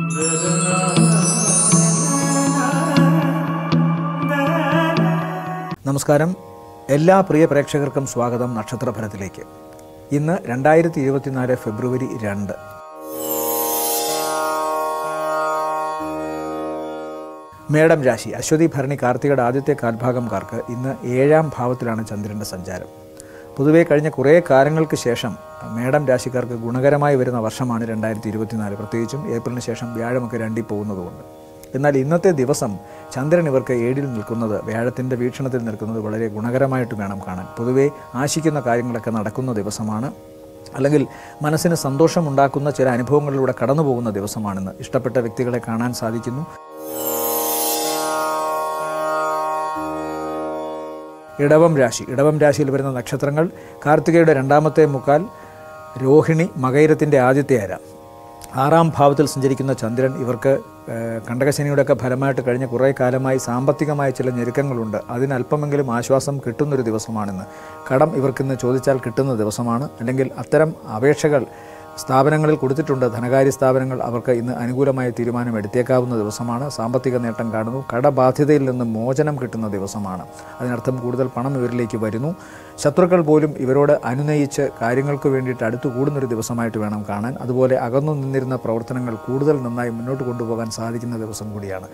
നമസ്കാരം എല്ലാ പ്രിയ പ്രേക്ഷകർക്കും സ്വാഗതം നക്ഷത്രഫലത്തിലേക്ക് ഇന്ന് രണ്ടായിരത്തി ഇരുപത്തിനാല് ഫെബ്രുവരി രണ്ട് മേടം രാശി അശ്വതി ഭരണി കാർത്തികയുടെ ആദ്യത്തെ കാൽഭാഗംകാർക്ക് ഇന്ന് ഏഴാം ഭാവത്തിലാണ് ചന്ദ്രൻ്റെ സഞ്ചാരം പൊതുവേ കഴിഞ്ഞ കുറേ കാലങ്ങൾക്ക് ശേഷം മേടം രാശിക്കാർക്ക് ഗുണകരമായി വരുന്ന വർഷമാണ് രണ്ടായിരത്തി ഇരുപത്തിനാല് പ്രത്യേകിച്ചും ഏപ്രിലിന് ശേഷം വ്യാഴമൊക്കെ രണ്ടി പോകുന്നതുകൊണ്ട് എന്നാൽ ഇന്നത്തെ ദിവസം ചന്ദ്രൻ ഇവർക്ക് ഏഴിൽ നിൽക്കുന്നത് വ്യാഴത്തിൻ്റെ വീക്ഷണത്തിൽ നിൽക്കുന്നത് വളരെ ഗുണകരമായിട്ട് വേണം കാണാൻ പൊതുവേ ആശിക്കുന്ന കാര്യങ്ങളൊക്കെ നടക്കുന്ന ദിവസമാണ് അല്ലെങ്കിൽ മനസ്സിന് സന്തോഷമുണ്ടാക്കുന്ന ചില അനുഭവങ്ങളിലൂടെ കടന്നു പോകുന്ന ദിവസമാണെന്ന് ഇഷ്ടപ്പെട്ട വ്യക്തികളെ കാണാൻ സാധിക്കുന്നു ഇടവം രാശി ഇടവം രാശിയിൽ വരുന്ന നക്ഷത്രങ്ങൾ കാർത്തികയുടെ രണ്ടാമത്തെ മുക്കാൽ രോഹിണി മകൈരത്തിൻ്റെ ആദ്യത്തെ അര ആറാം ഭാവത്തിൽ സഞ്ചരിക്കുന്ന ചന്ദ്രൻ ഇവർക്ക് ഏഹ്, കണ്ടകശനിയുടെയൊക്കെ ഫലമായിട്ട് കഴിഞ്ഞ കുറേ കാലമായി സാമ്പത്തികമായ ചില ഞെരുക്കങ്ങളുണ്ട് അതിന് അല്പമെങ്കിലും ആശ്വാസം കിട്ടുന്നൊരു ദിവസമാണിന്ന് കടം ഇവർക്കിന്ന് ചോദിച്ചാൽ കിട്ടുന്ന ദിവസമാണ് അല്ലെങ്കിൽ അത്തരം അപേക്ഷകൾ സ്ഥാപനങ്ങളിൽ കൊടുത്തിട്ടുണ്ട് ധനകാര്യ സ്ഥാപനങ്ങൾ അവർക്ക് ഇന്ന് അനുകൂലമായ തീരുമാനം എടുത്തേക്കാവുന്ന ദിവസമാണ് സാമ്പത്തിക നേട്ടം കാണുന്നു കടബാധ്യതയിൽ നിന്ന് മോചനം കിട്ടുന്ന ദിവസമാണ് അതിനർത്ഥം കൂടുതൽ പണം ഇവരിലേക്ക് വരുന്നു ശത്രുക്കൾ പോലും ഇവരോട് അനുനയിച്ച് കാര്യങ്ങൾക്ക് വേണ്ടിയിട്ട് അടുത്തു കൂടുന്നൊരു ദിവസമായിട്ട് വേണം കാണാൻ അതുപോലെ അകന്നു നിന്നിരുന്ന പ്രവർത്തനങ്ങൾ കൂടുതൽ നന്നായി മുന്നോട്ട് കൊണ്ടുപോകാൻ സാധിക്കുന്ന ദിവസം കൂടിയാണ്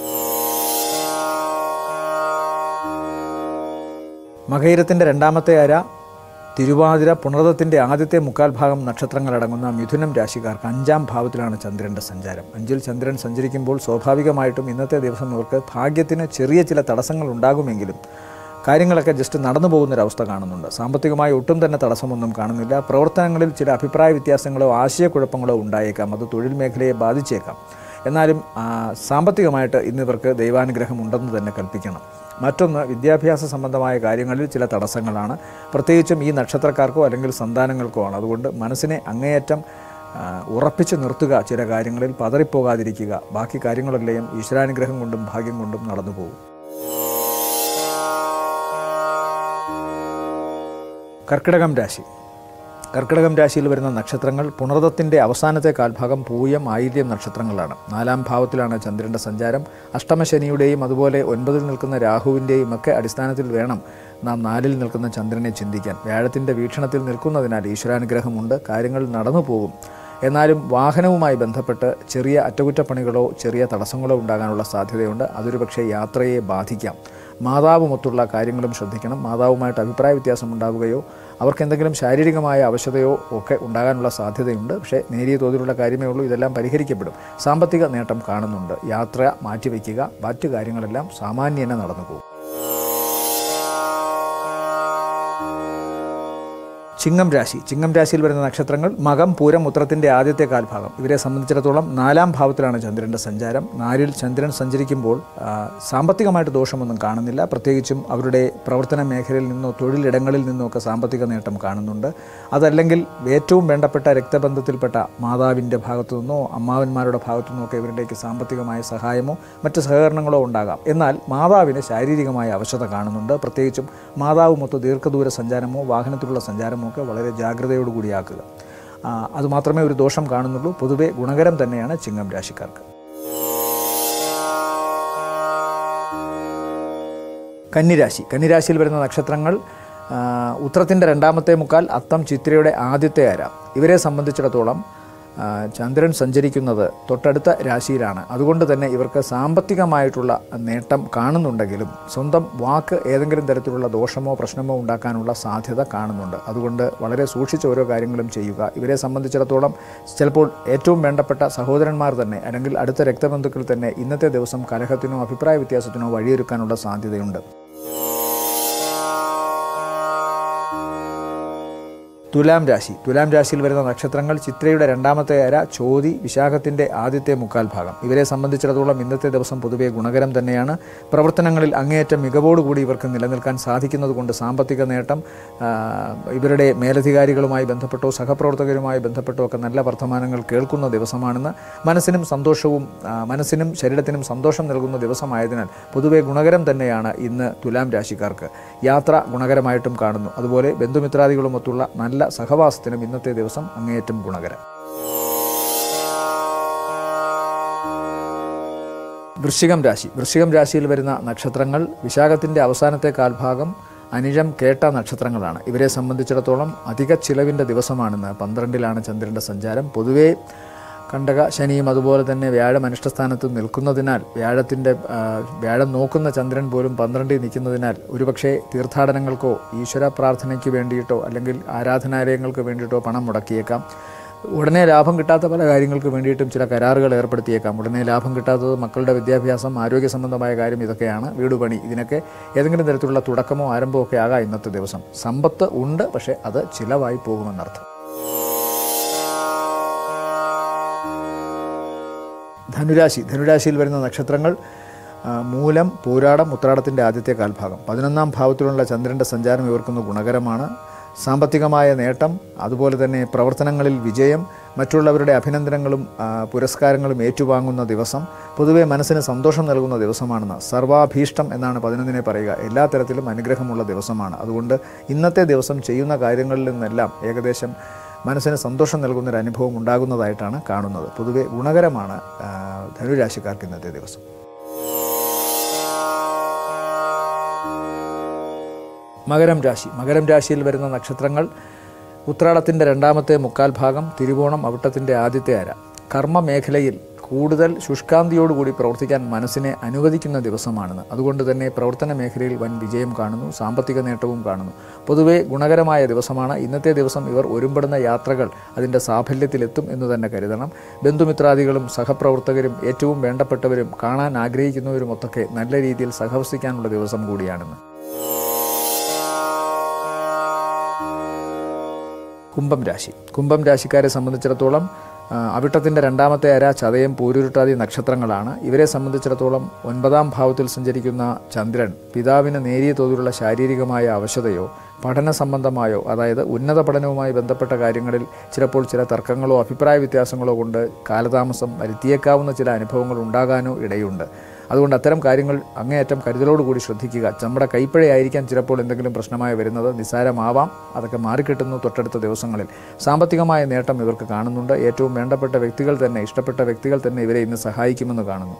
മകൈരത്തിൻ്റെ രണ്ടാമത്തെ അര തിരുവാതിര പുണർദത്തിൻ്റെ ആദ്യത്തെ മുക്കാൽ ഭാഗം നക്ഷത്രങ്ങളടങ്ങുന്ന മിഥുനം രാശിക്കാർക്ക് അഞ്ചാം ഭാവത്തിലാണ് ചന്ദ്രൻ്റെ സഞ്ചാരം അഞ്ചിൽ ചന്ദ്രൻ സഞ്ചരിക്കുമ്പോൾ സ്വാഭാവികമായിട്ടും ഇന്നത്തെ ദിവസം ഇവർക്ക് ഭാഗ്യത്തിന് ചെറിയ ചില തടസ്സങ്ങൾ ഉണ്ടാകുമെങ്കിലും കാര്യങ്ങളൊക്കെ ജസ്റ്റ് നടന്നു പോകുന്നൊരവസ്ഥ കാണുന്നുണ്ട് സാമ്പത്തികമായി ഒട്ടും തന്നെ തടസ്സമൊന്നും കാണുന്നില്ല പ്രവർത്തനങ്ങളിൽ ചില അഭിപ്രായ വ്യത്യാസങ്ങളോ ആശയക്കുഴപ്പങ്ങളോ ഉണ്ടായേക്കാം അത് തൊഴിൽ മേഖലയെ ബാധിച്ചേക്കാം എന്നാലും ആ, സാമ്പത്തികമായിട്ട് ഇന്നിവർക്ക് ദൈവാനുഗ്രഹം ഉണ്ടെന്ന് തന്നെ കൽപ്പിക്കണം മറ്റൊന്ന് വിദ്യാഭ്യാസ സംബന്ധമായ കാര്യങ്ങളിൽ ചില തടസ്സങ്ങളാണ് പ്രത്യേകിച്ചും ഈ നക്ഷത്രക്കാർക്കോ അല്ലെങ്കിൽ സന്താനങ്ങൾക്കോ ആണ് അതുകൊണ്ട് മനസ്സിനെ അങ്ങേയറ്റം ആ, ഉറപ്പിച്ചു നിർത്തുക ചില കാര്യങ്ങളിൽ പതറിപ്പോകാതിരിക്കുക ബാക്കി കാര്യങ്ങളെല്ലാം ഈശ്വരാനുഗ്രഹം കൊണ്ടും ഭാഗ്യം കൊണ്ടും നടന്നു പോകും കർക്കിടകം രാശി കർക്കിടകം രാശിയിൽ വരുന്ന നക്ഷത്രങ്ങൾ പുണർദത്തിൻ്റെ അവസാനത്തെ കാൽഭാഗം പൂയം ആയില്യം നക്ഷത്രങ്ങളാണ് നാലാം ഭാവത്തിലാണ് ചന്ദ്രൻ്റെ സഞ്ചാരം അഷ്ടമശനിയുടെയും അതുപോലെ ഒൻപതിൽ നിൽക്കുന്ന രാഹുവിൻ്റെയും ഒക്കെ അടിസ്ഥാനത്തിൽ വേണം നാം നാലിൽ നിൽക്കുന്ന ചന്ദ്രനെ ചിന്തിക്കാൻ വ്യാഴത്തിൻ്റെ വീക്ഷണത്തിൽ നിൽക്കുന്നതിനാൽ ഈശ്വരാനുഗ്രഹമുണ്ട് കാര്യങ്ങൾ നടന്നു പോകും എന്നാലും വാഹനവുമായി ബന്ധപ്പെട്ട് ചെറിയ അറ്റകുറ്റപ്പണികളോ ചെറിയ തടസ്സങ്ങളോ ഉണ്ടാകാനുള്ള സാധ്യതയുണ്ട് അതൊരു പക്ഷേ യാത്രയെ ബാധിക്കാം മാതാവുമൊത്തുള്ള കാര്യങ്ങളും ശ്രദ്ധിക്കണം മാതാവുമായിട്ട് അഭിപ്രായ വ്യത്യാസം ഉണ്ടാവുകയോ അവർക്ക് എന്തെങ്കിലും ശാരീരികമായ അവശതയോ ഒക്കെ ഉണ്ടാകാനുള്ള സാധ്യതയുണ്ട് പക്ഷേ നേരിയ തോതിലുള്ള കാര്യമേ ഉള്ളൂ ഇതെല്ലാം പരിഹരിക്കപ്പെടും സാമ്പത്തിക നേട്ടം കാണുന്നുണ്ട് യാത്ര മാറ്റിവെക്കുക മറ്റു കാര്യങ്ങളെല്ലാം സാമാന്യേന നടന്നു പോകും ചിങ്ങം രാശി ചിങ്ങം രാശിയിൽ വരുന്ന നക്ഷത്രങ്ങൾ മകം പൂരം ഉത്രത്തിൻ്റെ ആദ്യത്തെ കാൽഭാഗം ഇവരെ സംബന്ധിച്ചിടത്തോളം നാലാം ഭാവത്തിലാണ് ചന്ദ്രൻ്റെ സഞ്ചാരം നാലിൽ ചന്ദ്രൻ സഞ്ചരിക്കുമ്പോൾ ആ, സാമ്പത്തികമായിട്ട് ദോഷമൊന്നും കാണുന്നില്ല പ്രത്യേകിച്ചും അവരുടെ പ്രവർത്തന മേഖലയിൽ നിന്നോ തൊഴിലിടങ്ങളിൽ നിന്നോ ഒക്കെ സാമ്പത്തിക നേട്ടം കാണുന്നുണ്ട് അതല്ലെങ്കിൽ ഏറ്റവും വേണ്ടപ്പെട്ട രക്തബന്ധത്തിൽപ്പെട്ട മാതാവിൻ്റെ ഭാഗത്തു നിന്നോ അമ്മാവന്മാരുടെ ഭാഗത്തു നിന്നോ ഒക്കെ ഇവരിലേക്ക് സാമ്പത്തികമായ സഹായമോ മറ്റ് സഹകരണങ്ങളോ ഉണ്ടാകാം എന്നാൽ മാതാവിന് ശാരീരികമായ അവശത കാണുന്നുണ്ട് പ്രത്യേകിച്ചും മാതാവുമൊത്ത് ദീർഘദൂര സഞ്ചാരമോ വാഹനത്തിലുള്ള സഞ്ചാരമോ ഒക്കെ വളരെ ജാഗ്രതയോടുകൂടിയാക്കുക ആ, അതുമാത്രമേ ഒരു ദോഷം കാണുന്നുള്ളൂ പൊതുവെ ഗുണകരം തന്നെയാണ് ചിങ്ങം രാശിക്കാർക്ക് കന്നിരാശി കന്നിരാശിയിൽ വരുന്ന നക്ഷത്രങ്ങൾ ആ, ഉത്രത്തിൻ്റെ രണ്ടാമത്തെ മുക്കാൽ അത്തം ചിത്രയുടെ ആദ്യത്തെ അര ഇവരെ സംബന്ധിച്ചിടത്തോളം ആ, ചന്ദ്രൻ സഞ്ചരിക്കുന്നത് തൊട്ടടുത്ത രാശിയിലാണ് അതുകൊണ്ട് തന്നെ ഇവർക്ക് സാമ്പത്തികമായിട്ടുള്ള നേട്ടം കാണുന്നുണ്ടെങ്കിലും സ്വന്തം വാക്ക് ഏതെങ്കിലും തരത്തിലുള്ള ദോഷമോ പ്രശ്നമോ ഉണ്ടാക്കാനുള്ള സാധ്യത കാണുന്നുണ്ട് അതുകൊണ്ട് വളരെ സൂക്ഷിച്ച് ഓരോ കാര്യങ്ങളും ചെയ്യുക ഇവരെ സംബന്ധിച്ചിടത്തോളം ചിലപ്പോൾ ഏറ്റവും വേണ്ടപ്പെട്ട സഹോദരന്മാർ തന്നെ അല്ലെങ്കിൽ അടുത്ത രക്തബന്ധുക്കൾ തന്നെ ഇന്നത്തെ ദിവസം കലഹത്തിനോ അഭിപ്രായ വ്യത്യാസത്തിനോ വഴിയൊരുക്കാനുള്ള സാധ്യതയുണ്ട് തുലാം രാശി തുലാം രാശിയിൽ വരുന്ന നക്ഷത്രങ്ങൾ ചിത്രയുടെ രണ്ടാമത്തെ അര ചോതി വിശാഖത്തിൻ്റെ ആദ്യത്തെ മുക്കാൽ ഭാഗം ഇവരെ സംബന്ധിച്ചിടത്തോളം ഇന്നത്തെ ദിവസം പൊതുവെ ഗുണകരം തന്നെയാണ് പ്രവർത്തനങ്ങളിൽ അങ്ങേയറ്റം മികവോടുകൂടി ഇവർക്ക് നിലനിൽക്കാൻ സാധിക്കുന്നത് കൊണ്ട് സാമ്പത്തിക നേട്ടം ആ, ഇവരുടെ മേലധികാരികളുമായി ബന്ധപ്പെട്ടോ സഹപ്രവർത്തകരുമായി ബന്ധപ്പെട്ടോ ഒക്കെ നല്ല വർത്തമാനങ്ങൾ കേൾക്കുന്ന ദിവസമാണെന്ന് മനസ്സിനും സന്തോഷവും ആ, മനസ്സിനും ശരീരത്തിനും സന്തോഷം നൽകുന്ന ദിവസമായതിനാൽ പൊതുവെ ഗുണകരം തന്നെയാണ് ഇന്ന് തുലാം രാശിക്കാർക്ക് യാത്ര ഗുണകരമായിട്ടും കാണുന്നു അതുപോലെ ബന്ധുമിത്രാദികളുമൊത്തുള്ള നല്ല സഹവാസത്തിനും ഇന്നത്തെ ദിവസം അങ്ങേയറ്റം ഗുണകരം വൃശ്ചികം രാശി വൃശ്ചികം രാശിയിൽ വരുന്ന നക്ഷത്രങ്ങൾ വിശാഖത്തിൻ്റെ അവസാനത്തെ കാൽഭാഗം അനിഴം കേട്ട നക്ഷത്രങ്ങളാണ് ഇവരെ സംബന്ധിച്ചിടത്തോളം അധിക ചിലവിൻ്റെ ദിവസമാണെന്ന് പന്ത്രണ്ടിലാണ് ചന്ദ്രൻ്റെ സഞ്ചാരം പൊതുവേ കണ്ടക ശനിയും അതുപോലെ തന്നെ വ്യാഴം അനിഷ്ടസ്ഥാനത്ത് നിൽക്കുന്നതിനാൽ വ്യാഴത്തിൻ്റെ ആ, വ്യാഴം നോക്കുന്ന ചന്ദ്രൻ പോലും പന്ത്രണ്ടിൽ നിൽക്കുന്നതിനാൽ ഒരുപക്ഷെ തീർത്ഥാടനങ്ങൾക്കോ ഈശ്വര പ്രാർത്ഥനയ്ക്ക് വേണ്ടിയിട്ടോ അല്ലെങ്കിൽ ആരാധനാലയങ്ങൾക്ക് വേണ്ടിയിട്ടോ പണം മുടക്കിയേക്കാം ഉടനെ ലാഭം കിട്ടാത്ത പല കാര്യങ്ങൾക്ക് വേണ്ടിയിട്ടും ചില കരാറുകൾ ഏർപ്പെടുത്തിയേക്കാം ഉടനെ ലാഭം കിട്ടാത്തത് മക്കളുടെ വിദ്യാഭ്യാസം ആരോഗ്യ സംബന്ധമായ കാര്യം ഇതൊക്കെയാണ് വീട് പണി ഇതിനൊക്കെ ഏതെങ്കിലും തരത്തിലുള്ള തുടക്കമോ ആരംഭമോ ഒക്കെ ആകാം ഇന്നത്തെ ദിവസം സമ്പത്ത് ഉണ്ട് പക്ഷേ അത് ചിലവായി പോകുമെന്നർത്ഥം ധനുരാശി ധനുരാശിയിൽ വരുന്ന നക്ഷത്രങ്ങൾ ആ, മൂലം പൂരാടം ഉത്രാടത്തിൻ്റെ ആദ്യത്തെ കാൽഭാഗം പതിനൊന്നാം ഭാവത്തിലുള്ള ചന്ദ്രൻ്റെ സഞ്ചാരം ഇവർക്കൊന്ന് ഗുണകരമാണ് സാമ്പത്തികമായ നേട്ടം അതുപോലെ തന്നെ പ്രവർത്തനങ്ങളിൽ വിജയം മറ്റുള്ളവരുടെ അഭിനന്ദനങ്ങളും ആ, പുരസ്കാരങ്ങളും ഏറ്റുവാങ്ങുന്ന ദിവസം പൊതുവെ മനസ്സിന് സന്തോഷം നൽകുന്ന ദിവസമാണെന്ന് സർവാഭീഷ്ടം എന്നാണ് പതിനൊന്നിനെ പറയുക എല്ലാ തരത്തിലും അനുഗ്രഹമുള്ള ദിവസമാണ് അതുകൊണ്ട് ഇന്നത്തെ ദിവസം ചെയ്യുന്ന കാര്യങ്ങളിൽ നിന്നെല്ലാം ഏകദേശം മനസ്സിന് സന്തോഷം നൽകുന്നൊരു അനുഭവം ഉണ്ടാകുന്നതായിട്ടാണ് കാണുന്നത് പൊതുവെ ഗുണകരമാണ് ആ, ധനുരാശിക്കാർക്ക് ഇന്നത്തെ ദിവസം മകരം രാശി മകരം രാശിയിൽ വരുന്ന നക്ഷത്രങ്ങൾ ഉത്രാടത്തിൻ്റെ രണ്ടാമത്തെ മുക്കാൽ ഭാഗം തിരുവോണം അവിട്ടത്തിൻ്റെ ആദ്യത്തെ അര കർമ്മ മേഖലയിൽ കൂടുതൽ ശുഷ്കാന്തിയോടുകൂടി പ്രവർത്തിക്കാൻ മനസ്സിനെ അനുവദിക്കുന്ന ദിവസമാണെന്ന് അതുകൊണ്ട് തന്നെ പ്രവർത്തന മേഖലയിൽ വൻ വിജയം കാണുന്നു സാമ്പത്തിക നേട്ടവും കാണുന്നു പൊതുവെ ഗുണകരമായ ദിവസമാണ് ഇന്നത്തെ ദിവസം ഇവർ ഒരുമ്പെടുന്ന യാത്രകൾ അതിൻ്റെ സാഫല്യത്തിലെത്തും എന്ന് തന്നെ കരുതണം ബന്ധുമിത്രാദികളും സഹപ്രവർത്തകരും ഏറ്റവും വേണ്ടപ്പെട്ടവരും കാണാൻ ആഗ്രഹിക്കുന്നവരുമൊത്തൊക്കെ നല്ല രീതിയിൽ സഹവസിക്കാനുള്ള ദിവസം കൂടിയാണെന്ന് കുംഭം രാശി കുംഭം രാശിക്കാരെ സംബന്ധിച്ചിടത്തോളം ആ, അവിട്ടത്തിൻ്റെ രണ്ടാമത്തെ അര ചതയം പൂരുരുട്ടാതി നക്ഷത്രങ്ങളാണ് ഇവരെ സംബന്ധിച്ചിടത്തോളം ഒൻപതാം ഭാവത്തിൽ സഞ്ചരിക്കുന്ന ചന്ദ്രൻ പിതാവിന് നേരിയ തോതിലുള്ള ശാരീരികമായ അവശതയോ പഠന സംബന്ധമായോ അതായത് ഉന്നത പഠനവുമായി ബന്ധപ്പെട്ട കാര്യങ്ങളിൽ ചിലപ്പോൾ ചില തർക്കങ്ങളോ അഭിപ്രായ വ്യത്യാസങ്ങളോ കൊണ്ട് കാലതാമസം വരുത്തിയേക്കാവുന്ന ചില അനുഭവങ്ങൾ ഉണ്ടാകാനോ ഇടയുണ്ട് അതുകൊണ്ട് അത്തരം കാര്യങ്ങൾ അങ്ങേയറ്റം കരുതലോടുകൂടി ശ്രദ്ധിക്കുക നമ്മുടെ കൈപ്പഴയായിരിക്കാം ചിലപ്പോൾ എന്തെങ്കിലും പ്രശ്നമായി വരുന്നത് നിസ്സാരമാവാം അതൊക്കെ മാറിക്കിട്ടുന്നു തൊട്ടടുത്ത ദിവസങ്ങളിൽ സാമ്പത്തികമായ നേട്ടം ഇവർക്ക് കാണുന്നുണ്ട് ഏറ്റവും വേണ്ടപ്പെട്ട വ്യക്തികൾ തന്നെ ഇഷ്ടപ്പെട്ട വ്യക്തികൾ തന്നെ ഇവരെ ഇന്ന് സഹായിക്കുമെന്ന് കാണുന്നു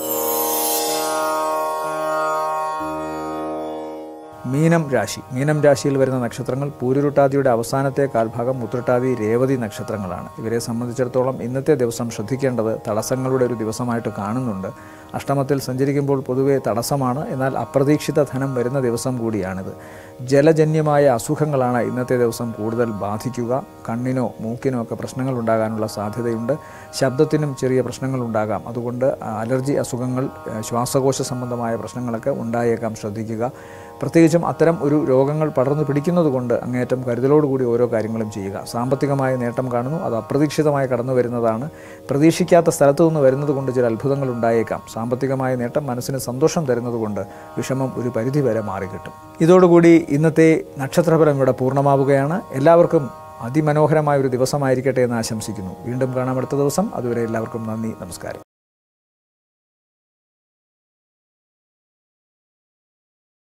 മീനം രാശി മീനം രാശിയിൽ വരുന്ന നക്ഷത്രങ്ങൾ പൂരുരുട്ടാതിയുടെ അവസാനത്തെ കാൽഭാഗം ഉത്രട്ടാതി രേവതി നക്ഷത്രങ്ങളാണ് ഇവരെ സംബന്ധിച്ചിടത്തോളം ഇന്നത്തെ ദിവസം ശ്രദ്ധിക്കേണ്ടത് തടസ്സങ്ങളുടെ ഒരു ദിവസമായിട്ട് കാണുന്നുണ്ട് അഷ്ടമത്തിൽ സഞ്ചരിക്കുമ്പോൾ പൊതുവെ തടസ്സമാണ് എന്നാൽ അപ്രതീക്ഷിത ധനം വരുന്ന ദിവസം കൂടിയാണിത് ജലജന്യമായ അസുഖങ്ങളാണ് ഇന്നത്തെ ദിവസം കൂടുതൽ ബാധിക്കുക കണ്ണിനോ മൂക്കിനോ ഒക്കെ പ്രശ്നങ്ങൾ ഉണ്ടാകാനുള്ള സാധ്യതയുണ്ട് ശബ്ദത്തിനും ചെറിയ പ്രശ്നങ്ങൾ ഉണ്ടാകാം അതുകൊണ്ട് അലർജി അസുഖങ്ങൾ ഏഹ് ശ്വാസകോശ സംബന്ധമായ പ്രശ്നങ്ങളൊക്കെ ഉണ്ടായേക്കാം ശ്രദ്ധിക്കുക പ്രത്യേകിച്ചും അത്തരം ഒരു രോഗങ്ങൾ പടർന്നു പിടിക്കുന്നത് കൊണ്ട് അങ്ങേയറ്റം കരുതലോടുകൂടി ഓരോ കാര്യങ്ങളും ചെയ്യുക സാമ്പത്തികമായ നേട്ടം കാണുന്നു അത് അപ്രതീക്ഷിതമായി കടന്നു വരുന്നതാണ് പ്രതീക്ഷിക്കാത്ത സ്ഥലത്തു നിന്ന് വരുന്നത് കൊണ്ട് ചില അത്ഭുതങ്ങൾ ഉണ്ടായേക്കാം സാമ്പത്തികമായ നേട്ടം മനസ്സിന് സന്തോഷം തരുന്നത് കൊണ്ട് വിഷമം ഒരു പരിധി വരെ മാറിക്കിട്ടും ഇതോടുകൂടി ഇന്നത്തെ നക്ഷത്രഫലം ഇവിടെ പൂർണ്ണമാവുകയാണ് എല്ലാവർക്കും അതിമനോഹരമായ ഒരു ദിവസമായിരിക്കട്ടെ എന്ന് ആശംസിക്കുന്നു വീണ്ടും കാണാം അടുത്ത ദിവസം അതുവരെ എല്ലാവർക്കും നന്ദി നമസ്കാരം